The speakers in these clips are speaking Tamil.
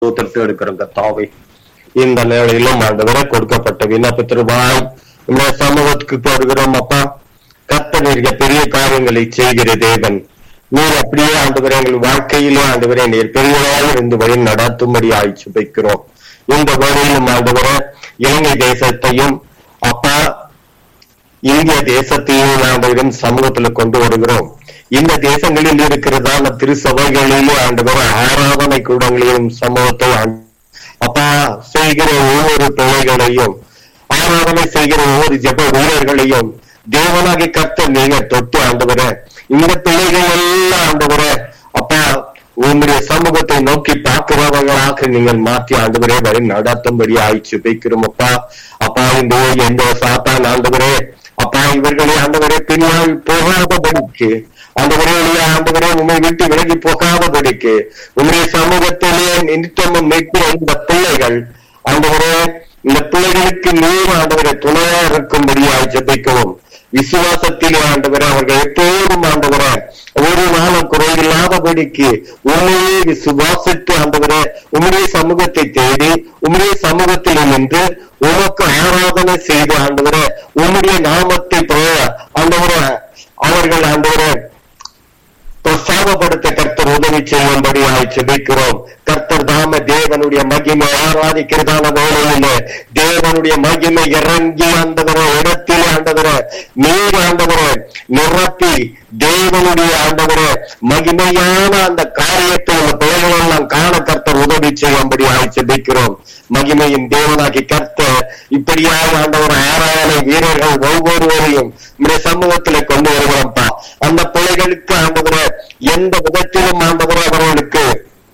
தத்து எடுக்கிறோம் கத்தாவை இந்த நிலையிலும் ஆண்டவரை கொடுக்கப்பட்ட விண்ணப்பத்திற்காய் இந்த சமூகத்துக்கு போடுகிறோம் அப்பா கத்தனீர்கள் பெரிய காரியங்களை செய்கிற தேவன் நீர் அப்படியே ஆண்டவரை எங்கள் வாழ்க்கையிலே ஆண்டவரை நீர் பெரியவராக இருந்து வழி நடத்தும்படி ஆய்ச்சி வைக்கிறோம் இந்த வழியிலும் ஆண்டவரை இலங்கை தேசத்தையும் அப்பா இந்திய தேசத்தையும் ஆண்டவரின் சமூகத்துல கொண்டு வருகிறோம் இந்த தேசங்களில் இருக்கிறதான திருச்சபைகளிலே ஆண்டவர் ஆராதனை கூடங்களையும் சமூகத்தை ஆண்டு- அப்பா செய்கிற ஒவ்வொரு பிள்ளைகளையும் ஆராதனை செய்கிற ஒவ்வொரு ஜெப வீரர்களையும் தேவனாகி கத்த நீங்க தொட்டு ஆண்டவர இந்த பிள்ளைகள் எல்லாம் ஆண்டவர அப்பா உங்களுடைய சமூகத்தை நோக்கி பார்க்கிறவர்களாக நீங்கள் மாற்றி ஆண்டவரே வழி நடத்தும்படி ஆயிடுச்சு வைக்கிறோம் அப்பா அப்பா இந்த எந்த சாத்தான் ஆண்டவரே அப்பா இவர்களை ஆண்டவரே பின்னால் போகாதபடிக்கு ஆண்டவரே ஆண்டவரே உண்மை விட்டு விலகி போகாதபடிக்கு உங்களுடைய சமூகத்திலே நிறுத்தமும் மீட்பு இந்த பிள்ளைகள் ஆண்டவரே இந்த பிள்ளைகளுக்கு நீர் ஆண்டவரை துணையா இருக்கும்படியாய் ஜெபிக்கவும் விசுவாசத்தில் ஆண்டவரை அவர்கள் எப்போதும் ஆண்டவரை ஒரு நாளும் குறையில்லாதபடிக்கு உண்மையே விசுவாசித்து ஆண்டவரை உம்முடைய சமூகத்தை தேடி உம்முடைய சமூகத்தில் நின்று உமக்கு ஆராதனை செய்து ஆண்டவரை உம்முடைய நாமத்தை பெற ஆண்டவரை அவர்கள் ஆண்டவரை பிரசாதப்படுத்த கர்த்தர் உதவி செய்யும்படி செபிக்கிறோம் கர்த்தர் தாம தேவனுடைய மகிமை ஆராதிக்கிறதான வேலையில தேவனுடைய மகிமை இறங்கி ஆண்டவர இடத்தில் ஆண்டவர நீர் ஆண்டவர நிரப்பி தேவனுடைய ஆண்டவர மகிமையான அந்த காரியத்தை அந்த பிள்ளைகளெல்லாம் காண கர்த்தர் உதவி செய்யும்படி செபிக்கிறோம் மகிமையின் தேவனாகி கர்த்தர் இப்படியாக ஆண்டவர் ஆராதனை வீரர்கள் ஒவ்வொருவரையும் நம்முடைய சமூகத்துல கொண்டு வருகிறோம்ப்பா அந்த பிள்ளைகளுக்கு ஆண்டவர எந்த விதத்திலும் ஆண்டவர அவர்களுக்கு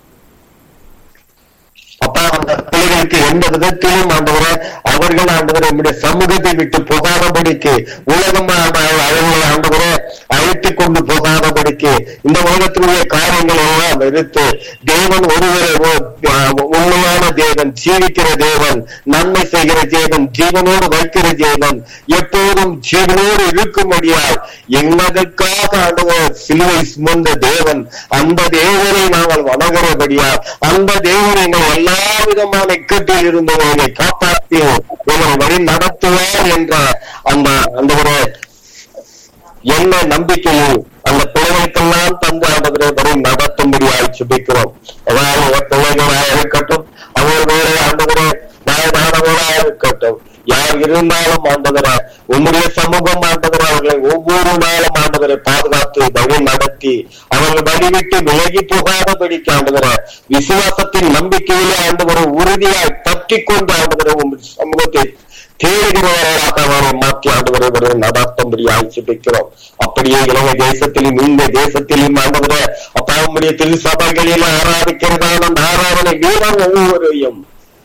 அப்பா அந்த பிள்ளைகளுக்கு எந்த விதத்திலும் ஆண்டவர அவர்கள் ஆண்டவர நம்முடைய சமூகத்தை விட்டு போகாதபடிக்கு உலகம் அவர்களை ஆண்டவர அழைத்துக் கொண்டு போகாதபடிக்கு இந்த உலகத்தினுடைய காரியங்கள் எல்லாம் எடுத்து தேவன் ஒருவரை ஒ- உண்மையான தேவன் ஜீவிக்கிற தேவன் நன்மை செய்கிற தேவன் ஜீவனோடு வைக்கிற தேவன் எப்போதும் ஜீவனோடு இருக்கும்படியால் எங்களுக்காக ஆண்டவர் சிலுவை சுமந்த தேவன் அந்த தேவனை நாங்கள் வணங்குறபடியால் அந்த தேவனை எங்கள் எல்லா விதமான இக்கட்டில் இருந்து எங்களை காப்பாற்றி எங்களை வழி நடத்துவார் என்ற அந்த அந்த ஒரு என்ன நம்பிக்கையை அந்த பிள்ளைகளுக்கெல்லாம் தந்து ஆண்டவரை வரை நடத்தும்படியாய் சுபிக்கிறோம் அதாவது பிள்ளைகளாக இருக்கட்டும் அவர்களோட ஆண்டவரே வயதானவராக இருக்கட்டும் யார் இருந்தாலும் ஆண்டவரை உம்முடைய சமூகம் ஆண்டவர் அவர்களை ஒவ்வொரு நாளும் ஆண்டவரை பாதுகாத்து வழி நடத்தி அவர்கள் வழிவிட்டு விலகி போகாதபடிக்கு ஆண்டவரை விசுவாசத்தின் நம்பிக்கையிலே ஆண்டவரை உறுதியாய் பற்றி கொண்டு ஆண்டவரை உங்கள் சமூகத்தை தேடுகிறவர்களாக அவரை மாற்றி ஆண்டவரை வரை நடத்தும்படியாய் ஜெபிக்கிறோம் அப்படியே இலங்கை தேசத்திலும் இந்த தேசத்திலும் ஆண்டவரை அப்பா உம்முடைய திருசபைகளில் ஆராதிக்கிறதான அந்த ஆராதனை வீரர் ஒவ்வொருவரையும்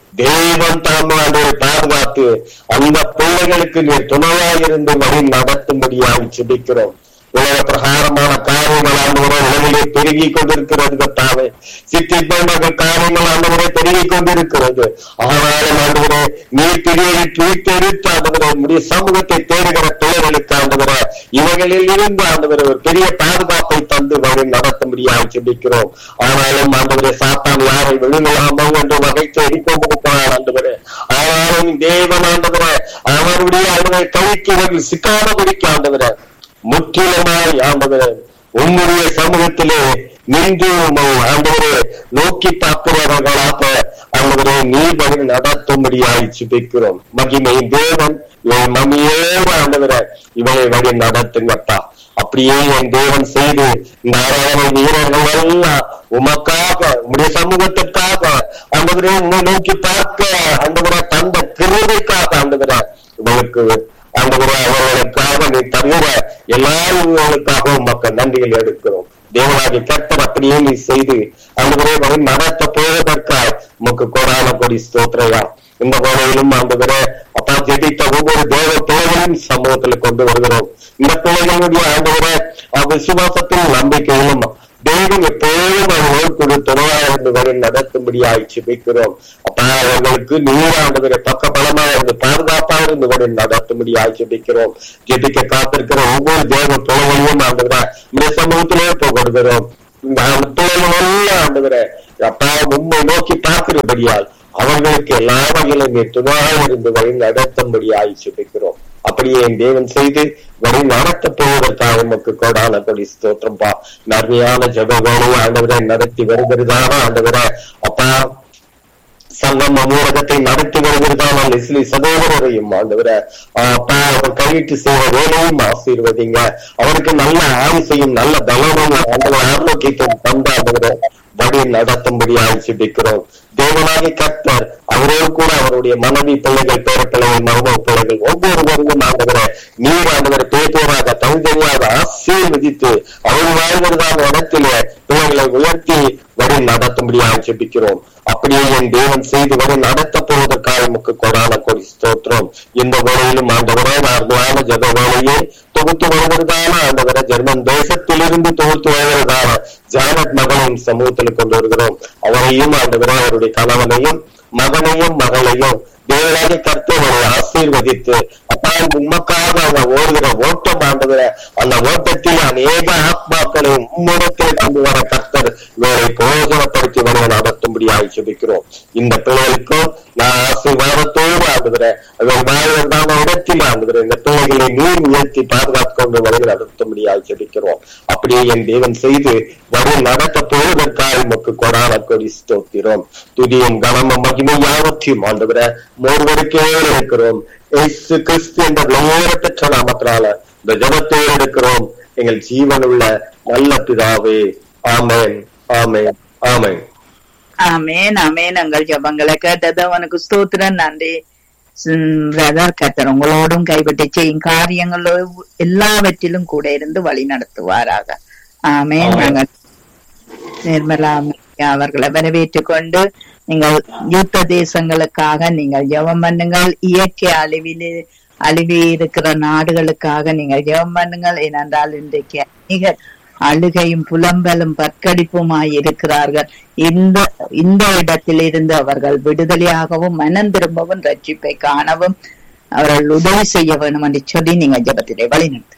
தேவன் தாமே ஆண்டவரை பாதுகாத்து அந்த பிள்ளைகளுக்கு நீர் துணையாக இருந்து வழி நடத்தும்படியாக ஜெபிக்கிறோம் உலக பிரகாரமான காரியங்கள் ஆண்டவரை உலகிலே பெருகி கொண்டிருக்கிறது கத்தாவே சித்தி போன்ற காரியங்கள் ஆண்டவரை பெருகி கொண்டிருக்கிறது ஆனாலும் ஆண்டவரே நீ பிரிவை தூத்தெடுத்து ஆண்டவரை உடைய சமூகத்தை தேடுகிற பிள்ளைகளுக்கு ஆண்டவரை இவர்களில் இருந்து ஆண்டவரை ஒரு பெரிய பாதுகாப்பை தந்து வழி நடத்தும்படியாக ஜெபிக்கிறோம் ஆனாலும் ஆண்டவரே சாத்தான் யாரை விழுங்கலாமோ என்று வகை தேடி கொண்டிருக்கிறார் ஆண்டவரே ஆனாலும் தேவன் ஆண்டவரே அவருடைய ஆண்டவரை கழிக்கு இவர்கள் சிக்காதபடிக்கு ஆண்டவரே முற்றிலுமாய் ஆண்டவரே உம்முடைய சமூகத்திலே நின்று உம்மை ஆண்டவரே நோக்கி பார்க்கிறவர்களாக ஆண்டவரே நீ பதில் நடத்தும்படியாய் சிபிக்கிறோம் மகிமை தேவன் இவன் மம்மியோடு ஆண்டவரே இவனை வழி நடத்துங்கப்பா அப்படியே என் தேவன் செய்து இந்த ஆராதனை வீரர்கள் எல்லாம் உமக்காக உம்முடைய சமூகத்திற்காக ஆண்டவரே உண்மை நோக்கி பார்க்க ஆண்டவரே தந்த கிருதைக்காக ஆண்டவரே இவனுக்கு ஆண்டவரே அவர்களுக்காக நீ தவிர எல்லா உங்களுக்காகவும் மக்கள் நன்றிகள் எடுக்கிறோம் தேவனாகிய கர்த்தர் அப்படியே நீ செய்து ஆண்டவரே வரை நடத்த போவதற்காக உமக்கு கோடான கொடி ஸ்தோத்திரையா இந்த வேலையிலும் ஆண்டவரே அப்பா ஜெபித்த ஒவ்வொரு தேவ பிள்ளைகளையும் சமூகத்துல கொண்டு வருகிறோம் இந்த பிள்ளைகளுடைய ஆண்டவரே அஹ், விசுவாசத்தின் நம்பிக்கையிலும் தேவன் எப்போதும் அவர்கள் கொடு துணையாக இருந்து வரை நடத்தும்படியாய் ஜெபிக்கிறோம் அப்பா அவர்களுக்கு நீராண்டவரை பக்க பலமா இருந்து பாதுகாப்பா இருந்து வரை நடத்தும்படியாய் ஜெபிக்கிறோம் ஜெபிக்க காத்திருக்கிற ஒவ்வொரு தேவ பிள்ளைகளையும் ஆண்டவரா இந்த சமூகத்திலே போகிறோம் இந்த பிள்ளைகள் எல்லாம் ஆண்டவரே அப்பா உண்மை நோக்கி பார்க்கிறபடியால் அவர்களுக்கு எல்லா வகையிலும் நீர் துணையாக இருந்து வழி நடத்தும்படியாய் சுபிக்கிறோம் அப்படியே என் தேவன் செய்து வழி நடத்த போவதற்காக நமக்கு கோடான கொடி ஸ்தோத்திரம்பா நன்மையான ஜெப வேலையை ஆண்டவரை நடத்தி வருகிறதான ஆண்டவரை அப்பா சங்கம் அமூரகத்தை நடத்தி வருகிறதான லெஸ்லி சகோதரரையும் ஆண்டவர அப்பா அவர் கையிட்டு செய்கிற வேலையும் ஆசீர்வதிங்க அவருக்கு நல்ல ஆயுசையும் நல்ல பலமும் ஆண்டவர் ஆரோக்கியத்தையும் தந்தாண்டவர வழி நடத்தும்படி ஆட்சிப்பிக்கிறோம் தேவனாகி கர்த்தர் அவரோடு கூட அவருடைய மனைவி பிள்ளைகள் பேர பிள்ளைகள் மருமக பிள்ளைகள் ஒவ்வொருவருக்கும் ஆண்டவர நீர் ஆண்டவர் பேப்போராக தனித்தனியாக ஆசீர்வதித்து அவர் வாழ்வதான இடத்திலே பிள்ளைகளை உயர்த்தி வழி நடத்தும்படி ஆட்சிப்பிக்கிறோம் அப்படியே என் தேவன் செய்து வழி நடத்த போவதற்காக நமக்கு கொடான கொடி ஸ்தோத்திரம் இந்த வேளையிலும் ஆண்டவரே நான் ஜப வேலையை தொகுத்து வருவதான ஆண்டவரை ஜெர்மன் தேசத்திலிருந்து தொகுத்து வருவதான ஜானட் மகனையும் சமூகத்தில் கொண்டு வருகிறோம் அவரையும் ஆண்டவரே அவருடைய கணவனையும் மகனையும் மகளையும் தேவராக கர்த்தவரை ஆசீர்வதித்து அப்பா உமக்காக அவங்க ஓடுகிற ஓட்டம் ஆண்டவர அந்த ஓட்டத்தில் அநேக ஆத்மாக்களை உம்மிடத்தில் கொண்டு வர கர்த்தர் இவரை பிரயோஜனப்படுத்தி வர நடத்தும்படி ஆட்சேபிக்கிறோம் இந்த பிள்ளைகளுக்கும் நான் ஆசீர்வாதத்தோடு ஆண்டுகிற அவர் வாழ்வதான இடத்தில் ஆண்டுகிற இந்த பிள்ளைகளை நீர் உயர்த்தி பாதுகாத்து கொண்டு வரை நடத்தும்படி ஆட்சேபிக்கிறோம் அப்படியே என் தேவன் செய்து வரை நடத்த போவதற்காக நமக்கு கொடான கொடி ஸ்தோத்திரம் துதியும் கனமும் மகிமை யாவற்றையும் ஆண்டுகிற மூர்வருக்கே இருக்கிறோம் இயேசு கிறிஸ்து என்ற பெற்ற நாமத்தினால இந்த ஜபத்தோடு இருக்கிறோம் எங்கள் ஜீவனுள்ள நல்ல பிதாவே ஆமேன் ஆமேன் ஆமேன் ஆமேன் ஆமேன் எங்கள் ஜபங்களை கேட்டது உனக்கு ஸ்தோத்திரம் நன்றி பிரதர் கத்தர் உங்களோடும் கைவிட்டு செய்யும் காரியங்கள் எல்லாவற்றிலும் கூட இருந்து வழி நடத்துவாராக ஆமேன் நாங்கள் நிர்மலா அவர்களை வரவேற்றுக் கொண்டு நீங்கள் யுத்த தேசங்களுக்காக நீங்கள் ஜெபம் பண்ணுங்கள் இயற்கை அழிவில் அழிவி இருக்கிற நாடுகளுக்காக நீங்கள் ஜெபம் பண்ணுங்கள் ஏனென்றால் இன்றைக்கு அநேக அழுகையும் புலம்பலும் பற்கடிப்புமாய் இருக்கிறார்கள் இந்த இந்த இடத்திலிருந்து அவர்கள் விடுதலையாகவும் மனம் திரும்பவும் ரட்சிப்பை காணவும் அவர்கள் உதவி செய்ய வேணும் என்று சொல்லி நீங்க ஜபத்திலே வழிநடத்து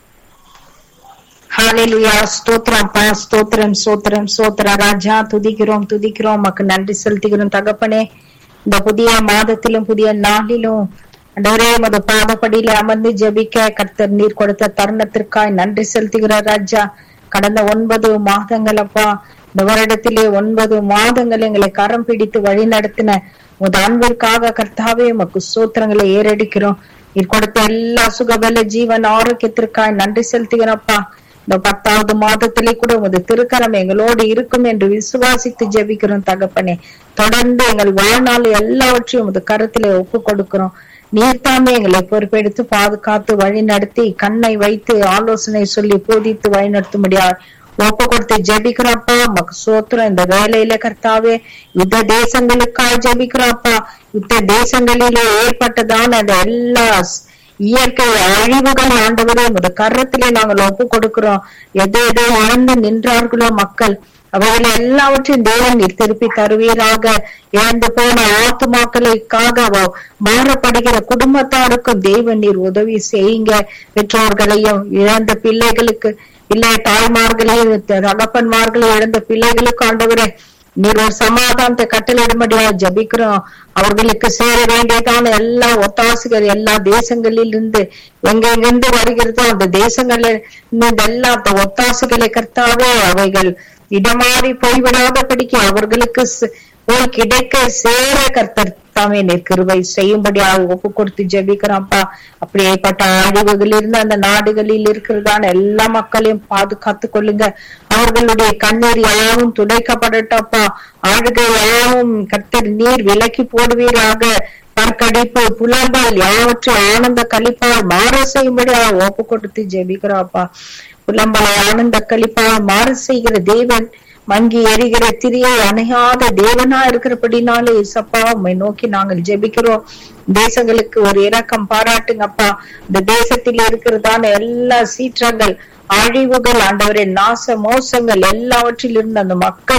ஹalleluya ஸ்தோத்திரம் அப்பா ஸ்தோத்திரம் ஸ்தோத்திரம் ஸ்தோத்திர ராஜா துதிக்கிறோம் துதிக்கிறோம் மக்கு நன்றி செலுத்துகிறோம் தகப்பனே இந்த புதிய மாதத்திலும் புதிய நாளிலும் அண்டவரே மது பாதப்படியில அமர்ந்து ஜெபிக்க கர்த்தர் நீர் கொடுத்த தருணத்திற்காய் நன்றி செலுத்துகிறார் ராஜா கடந்த ஒன்பது மாதங்கள் அப்பா இந்த வருடத்திலே ஒன்பது மாதங்கள் எங்களை கரம் பிடித்து வழி நடத்தின உமது அன்பிற்காக கர்த்தாவே உமக்கு சூத்திரங்களை ஏறடிக்கிறோம் நீர் கொடுத்த எல்லா சுகபல ஜீவன் ஆரோக்கியத்திற்காய் நன்றி செலுத்துகிறப்பா இந்த பத்தாவது மாதத்திலே கூட உமது திருக்கரம் எங்களோடு இருக்கும் என்று விசுவாசித்து ஜெபிக்கிறோம் தகப்பனே தொடர்ந்து எங்கள் வாழ்நாள் எல்லாவற்றையும் உமது கருத்திலே ஒப்பு கொடுக்கிறோம் நீர்த்தாமே எங்களை பொறுப்பெடுத்து பாதுகாத்து வழி நடத்தி கண்ணை வைத்து ஆலோசனை சொல்லி போதித்து வழி நடத்தும்படியா ஒப்பு கொடுத்து ஜெபிக்கிறப்பா மக்கு சோத்திரம் இந்த வேலையில கர்த்தாவே யுத்த தேசங்களுக்காக ஜெபிக்கிறப்பா யுத்த தேசங்களிலே ஏற்பட்டதான அந்த எல்லா இயற்கை அழிவுகள் ஆண்டவரே உமது கரத்திலே நாங்கள் ஒப்பு கொடுக்கிறோம் எதை எதை இழந்து நின்றார்களோ மக்கள் அவைகளை எல்லாவற்றையும் தேவன் நீர் திருப்பி தருவீராக இழந்து போன ஆத்துமாக்களுக்காக மாறப்படுகிற குடும்பத்தாருக்கும் தேவன் நீர் உதவி செய்யுங்க பெற்றோர்களையும் இழந்த பிள்ளைகளுக்கு இல்லை தாய்மார்களையும் தகப்பன்மார்களையும் இழந்த பிள்ளைகளுக்கு ஆண்டவரே நீர் ஒரு சமாதானத்தை கட்டளிடும்படியா ஜபிக்கிறோம் அவர்களுக்கு சேர வேண்டியதான எல்லா ஒத்தாசுகள் எல்லா தேசங்களில் இருந்து எங்கெங்கிருந்து வருகிறதோ அந்த தேசங்கள்ல இருந்து எல்லா ஒத்தாசுகளை கர்த்தாவே அவைகள் இடமாறி போய்விடாத படிக்க அவர்களுக்கு போய் கிடைக்க சேர கர்த்தர் தாமே கிருவை செய்யும்படியாக ஒப்பு கொடுத்து ஜெபிக்கிறான்ப்பா அப்படியேப்பட்ட அழிவுகள் இருந்து அந்த நாடுகளில் இருக்கிறதான எல்லா மக்களையும் பாதுகாத்து கொள்ளுங்க அவர்களுடைய கண்ணீர் யாவும் துடைக்கப்படட்டப்பா ஆழுகை யாவும் கர்த்தர் நீர் விலக்கி போடுவீராக பற்கடிப்பு புலம்பல் யாவற்றை ஆனந்த கழிப்பால் மாற செய்யும்படியாக ஒப்பு கொடுத்து ஜெபிக்கிறாப்பா புலம்பலை ஆனந்த கழிப்பால் மாற செய்கிற தேவன் மங்கி எரிகிற திரியை அணையாத தேவனா இருக்கிறபடினாலே இசப்பா உண்மை நோக்கி நாங்கள் ஜெபிக்கிறோம் தேசங்களுக்கு ஒரு இரக்கம் பாராட்டுங்கப்பா இந்த தேசத்தில் இருக்கிறதான எல்லா சீற்றங்கள் அழிவுகள் ஆண்டவரே நாச மோசங்கள் எல்லாவற்றிலிருந்து அந்த மக்கள்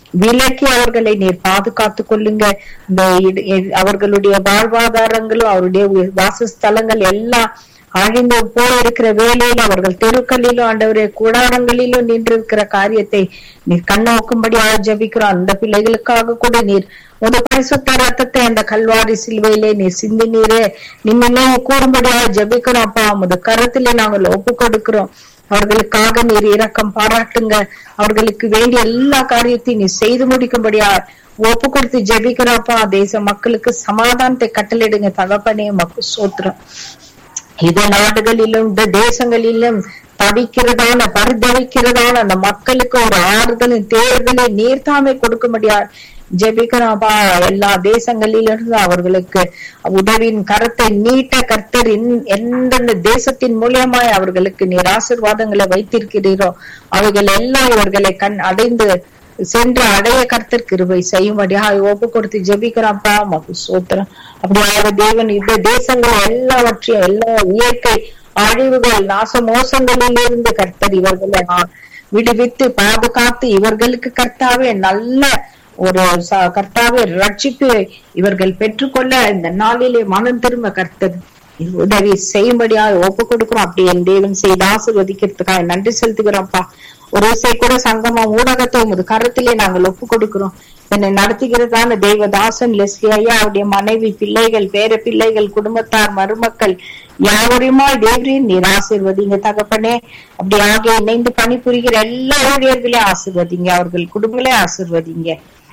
விலக்கி அவர்களை நீர் பாதுகாத்துக் கொள்ளுங்க இந்த இட- இ- அவர்களுடைய வாழ்வாதாரங்களும் அவருடைய உ- வாசஸ்தலங்கள் எல்லாம் அழிந்து போல இருக்கிற வேலையில அவர்கள் தெருக்களிலும் ஆண்டவரே கூடாரங்களிலும் நின்று இருக்கிற காரியத்தை நீர் கண்ணோக்கும்படி ஜபிக்கிறோம் அந்த பிள்ளைகளுக்காக கூட நீர் உங்க பரிசுத்த ரத்தத்தை அந்த கல்வாரி சிலுவையிலே நீர் சிந்தி நீரே நிம்மனே கூறும்படியாக ஜபிக்கிறோம் அப்பா உமது கரத்திலே நாங்கள் ஒப்பு கொடுக்கிறோம் அவர்களுக்காக நீர் இரக்கம் பாராட்டுங்க அவர்களுக்கு வேண்டிய எல்லா காரியத்தையும் நீ செய்து முடிக்கும்படியா ஒப்பு கொடுத்து ஜெபிக்கிறப்பா தேச மக்களுக்கு சமாதானத்தை கட்டளிடுங்க தகப்பனே மக்கு சோத்திரம் இந்த நாடுகளிலும் இந்த தேசங்களிலும் தவிக்கிறதான பரிதவிக்கிறதான அந்த மக்களுக்கு ஒரு ஆறுதலும் தேர்தலை நீர்த்தாமை கொடுக்கும்படியா ஜெபிக்கிறோம்ப்பா எல்லா தேசங்களிலிருந்து அவர்களுக்கு உதவியின் கரத்தை நீட்ட கர்த்தர் இன்- எந்தெந்த தேசத்தின் மூலியமாய் அவர்களுக்கு நீர் ஆசீர்வாதங்களை வைத்திருக்கிறீரோ அவைகள் எல்லாம் இவர்களை கண் அடைந்து சென்று அடைய கர்த்தர் கிருபை செய்யும்படியாக ஒப்பு கொடுத்து ஜெபிக்கிறான்ப்பா மகு சோத்திரம் அப்படியாக தேவன் இந்த தேசங்கள் எல்லாவற்றையும் எல்லா இயற்கை அழிவுகள் நாச மோசங்களிலிருந்து கர்த்தர் இவர்களை ஆ- விடுவித்து பாதுகாத்து இவர்களுக்கு கர்த்தாவே நல்ல ஒரு ச- கர்த்தாவே ரட்சிப்பு இவர்கள் பெற்றுக்கொள்ள இந்த நாளிலே மனம் திரும்ப கர்த்தர் உதவி செய்யும்படியாக ஒப்பு கொடுக்கிறோம் அப்படி என் தேவன் செய்து ஆசீர்வதிக்கிறதுக்காக நன்றி செலுத்துகிறோம்ப்பா ஒரு விசை கூட சங்கமம் ஊடகத்தை உமது கருத்திலே நாங்கள் ஒப்பு கொடுக்கிறோம் என்னை நடத்துகிறதான தெய்வதாசன் லெஸ்லி ஐயா அவருடைய மனைவி பிள்ளைகள் பேர பிள்ளைகள் குடும்பத்தார் மருமக்கள் யாவரையுமா தேவரின் நீர் ஆசீர்வதிங்க தகப்பனே அப்படி ஆகிய இணைந்து பணிபுரிகிற எல்லா ஊழியர்களையும் ஆசீர்வதிங்க அவர்கள் குடும்பங்களே ஆசீர்வதிங்க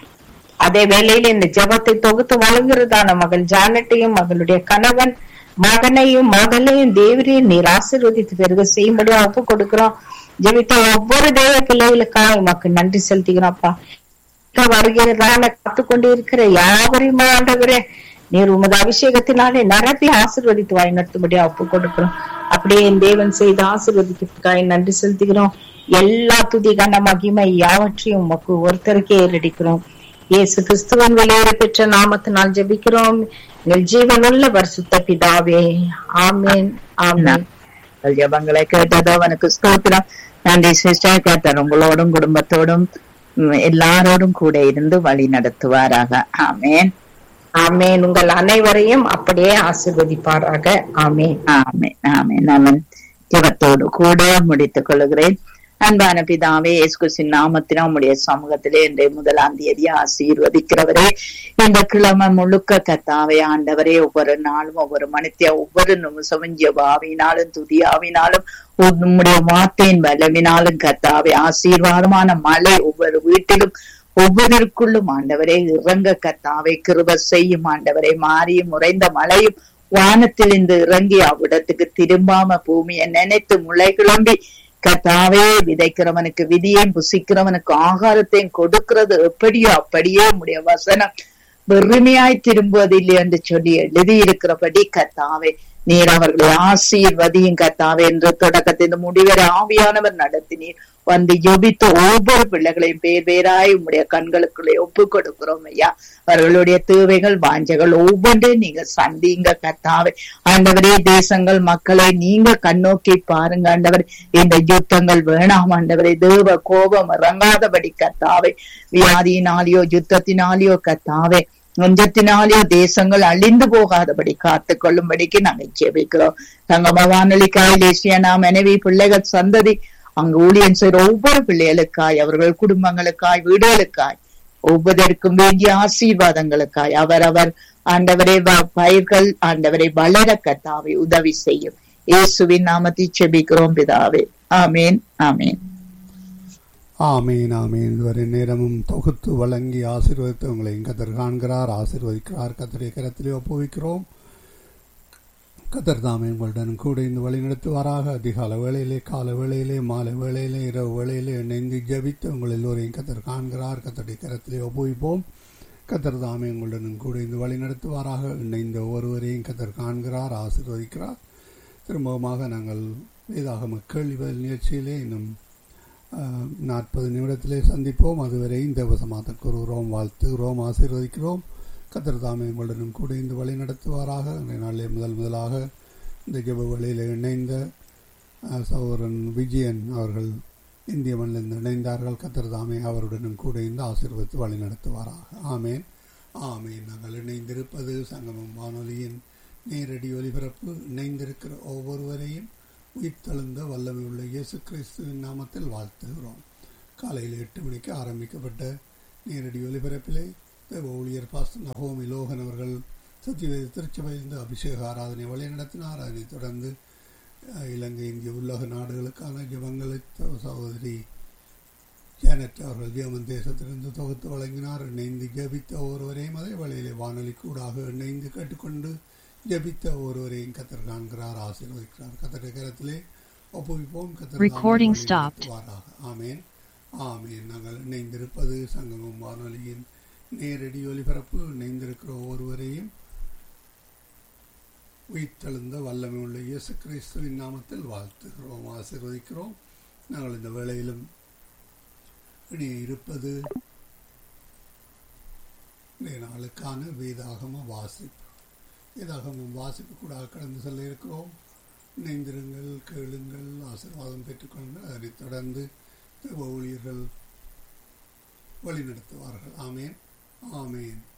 அதே வேளையில இந்த ஜெபத்தை தொகுத்து வழங்குறதான மகள் ஜானட்டையும் மகளுடைய கணவன் மகனையும் மகளையும் தேவரையும் நீர் ஆசீர்வதித்து பிறகு செய்யும்படியா ஒப்பு கொடுக்கிறோம் ஜெபித்த ஒவ்வொரு தேவ பிள்ளைகளுக்காக உமக்கு நன்றி செலுத்துகிறோம்ப்பா இப்ப வருகிறதான காத்து கொண்டு இருக்கிற யாவரையும் ஆண்டவரே நீர் உமது அபிஷேகத்தினாலே நிரப்பி ஆசீர்வதித்து வாய் நடத்தும்படியா ஒப்பு கொடுக்கிறோம் அப்படியே என் தேவன் செய்து ஆசீர்வதிக்கிறதுக்காக நன்றி செலுத்துகிறோம் எல்லா துதி கன மகிமை யாவற்றையும் உமக்கு ஒருத்தருக்கே ஏறடிக்கிறோம் இயேசு கிறிஸ்துவன் வெளியேற பெற்ற நாமத்தினால் ஜெபிக்கிறோம் எங்கள் ஜீவனுள்ள பரிசுத்த பிதாவே ஆமென் ஆமென் உங்கள் ஜெபங்களை கேட்டது அவனுக்கு ஸ்தோத்திரம் நன்றி சிஸ்டர் கேட்டார் உங்களோடும் குடும்பத்தோடும் உம், எல்லாரோடும் கூட இருந்து வழி நடத்துவாராக ஆமேன் ஆமென் உங்கள் அனைவரையும் அப்படியே ஆசீர்வதிப்பாராக ஆமென் ஆமேன் ஆமேன் நான் ஜெபத்தோடு கூட முடித்துக் கொள்கிறேன் அன்பான பிதாவே இயேசுகிறிஸ்தின் நாமத்தினால் உம்முடைய சமூகத்திலே இன்றைய முதலாம் தேதி ஆசீர்வதிக்கிறவரே இந்த கிழமை முழுக்க கத்தாவே ஆண்டவரே ஒவ்வொரு நாளும் ஒவ்வொரு மனித்திய ஒவ்வொரு நிமிஷமும் ஜெபாவினாலும் துதியாவினாலும் உம்முடைய வார்த்தையின் வல்லவினாலும் கத்தாவே ஆசீர்வாதமான மழை ஒவ்வொரு வீட்டிலும் ஒவ்வொருக்குள்ளும் ஆண்டவரே இறங்க கத்தாவை கிருப செய்யும் ஆண்டவரே மாறியும் உறைந்த மழையும் வானத்திலிருந்து இறங்கி அவ்விடத்துக்கு திரும்பாம பூமியை நினைத்து முளை கிளம்பி கத்தாவே விதைக்கிறவனுக்கு விதியையும் புசிக்கிறவனுக்கு ஆகாரத்தையும் கொடுக்கிறது எப்படியோ அப்படியே உம்முடைய வசனம் வெறுமையாய் திரும்புவதில்லை என்று சொல்லி எழுதியிருக்கிறபடி கத்தாவே நீர் அவர்களை ஆசீர்வதியும் கத்தாவே என்று தொடக்கத்தின் முடிவரை ஆவியானவர் நடத்தினீர் வந்து ஜெபித்த ஒவ்வொரு பிள்ளைகளையும் பேர் பேராய் உம்முடைய கண்களுக்குள்ளே ஒப்பு கொடுக்கிறோம் ஐயா அவர்களுடைய தேவைகள் வாஞ்சைகள் ஒவ்வொன்றையும் நீங்க சந்திங்க கத்தாவே ஆண்டவரே தேசங்கள் மக்களை நீங்க கண்ணோக்கி பாருங்க ஆண்டவர் இந்த யுத்தங்கள் வேணாம் ஆண்டவரே தேவ கோபம் இறங்காதபடி கத்தாவே வியாதியினாலேயோ யுத்தத்தினாலேயோ கத்தாவே நெஞ்சத்தினாலேயோ தேசங்கள் அழிந்து போகாதபடி காத்துக் கொள்ளும்படிக்கு நாங்கள் ஜெபிக்கிறோம் தங்கம வானொலிக்காய் தேசியனா மனைவி பிள்ளைகள் சந்ததி அங்கு ஊழியன் செய்கிற ஒவ்வொரு பிள்ளைகளுக்காய் அவர்கள் குடும்பங்களுக்காய் வீடுகளுக்காய் ஒவ்வொருவருக்கும் வேண்டிய ஆசீர்வாதங்களுக்காய் அவரவர் ஆண்டவரே வ- பயிர்கள் ஆண்டவரை வளர கத்தாவை உதவி செய்யும் இயேசுவின் நாமத்தை செபிக்கிறோம் பிதாவே ஆமேன் ஆமேன் ஆமீன் ஆமீன் இதுவரை நேரமும் தொகுத்து வழங்கி ஆசீர்வதித்து உங்களை கத்தர் காண்கிறார் ஆசீர்வதிக்கிறார் கத்தரை கரத்திலே ஒப்புவிக்கிறோம் கத்தர் தாமே உங்களுடன் கூட இந்த வழி நடத்துவாராக அதிகால வேளையிலே கால வேளையிலே மாலை வேளையிலே இரவு வேளையிலே இணைந்து ஜெபித்து உங்கள் எல்லோரையும் கத்தர் காண்கிறார் கத்தருடைய கரத்திலே ஒப்புவிப்போம் கத்தர் தாமே உங்களுடன் கூட இந்த வழி நடத்துவாராக இணைந்த ஒருவரையும் கத்தர் காண்கிறார் ஆசீர்வதிக்கிறார் திரும்பவுமாக நாங்கள் வேதாகம கேள்வி பதில் நிகழ்ச்சியிலே இன்னும் நாற்பது நிமிடத்திலே சந்திப்போம் அதுவரை இந்த வசமாக கூறுகிறோம் வாழ்த்துகிறோம் ஆசீர்வதிக்கிறோம் கத்தர் தாமே உங்களுடனும் கூட இந்த வழி நடத்துவாராக இந்த நாளிலே முதல் முதலாக இந்த ஜெப வழியில் இணைந்த அஹ், சகோதரன் விஜயன் அவர்கள் இந்திய மண்ணிலிருந்து இணைந்தார்கள் கத்தர் தாமே அவருடனும் கூட இந்த ஆசீர்வதித்து வழி நடத்துவாராக ஆமேன் ஆமேன் நாங்கள் இணைந்திருப்பது சங்கமம் வானொலியின் நேரடி ஒலிபரப்பு இணைந்திருக்கிற ஒவ்வொருவரையும் உயிர்த்தெழுந்த வல்லமை உள்ள இயேசு கிறிஸ்துவின் நாமத்தில் வாழ்த்துகிறோம் காலையில் எட்டு மணிக்கு ஆரம்பிக்கப்பட்ட நேரடி ஒலிபரப்பிலே தேவ ஊழியர் பாஸ்டர் நகோமி லோகன் அவர்கள் சத்தியவேத திருச்சபையிலிருந்து அபிஷேக ஆராதனை வழிநடத்தினார் அதனைத் தொடர்ந்து அஹ், இலங்கை இந்திய உலக நாடுகளுக்கான ஜபங்களை த- சகோதரி ஜானட் அவர்கள் ஜெர்மன் தேசத்திலிருந்து தொகுத்து வழங்கினார் இணைந்து ஜபித்த ஒருவரையும் அதே வேளையிலே வானொலி கூடாக இணைந்து கேட்டுக்கொண்டு ஜபித்த ஒருவரையும் கத்தர் காண்கிறார் ஆசீர்வதிக்கிறார் கத்தர் கரத்திலே ஒப்புவிப்போம் கத்தர் Recording தாமே வழி stopped. நடத்துவாராக. ஆமென் ஆமென் நாங்கள் இணைந்திருப்பது சங்கமம் வானொலியின் நேரடி ஒலிபரப்பு இணைந்திருக்கிற ஒவ்வொருவரையும் உயிர்த்தெழுந்த வல்லமை உள்ள இயேசு கிறிஸ்துவின் நாமத்தில் வாழ்த்துகிறோம் ஆசீர்வதிக்கிறோம் நாங்கள் இந்த வேளையிலும் இடையே இருப்பது இன்றைய நாளுக்கான வேதாகம வாசிப்பு வேதாகமம் வாசிப்பு கூட கடந்து செல்ல இருக்கிறோம் இணைந்திருங்கள் கேளுங்கள் ஆசீர்வாதம் பெற்றுக்கொள்ளுங்கள் அதனைத் தொடர்ந்து தேவ ஊழியர்கள் வழிநடத்துவார்கள் ஆமேன் ஆமேன்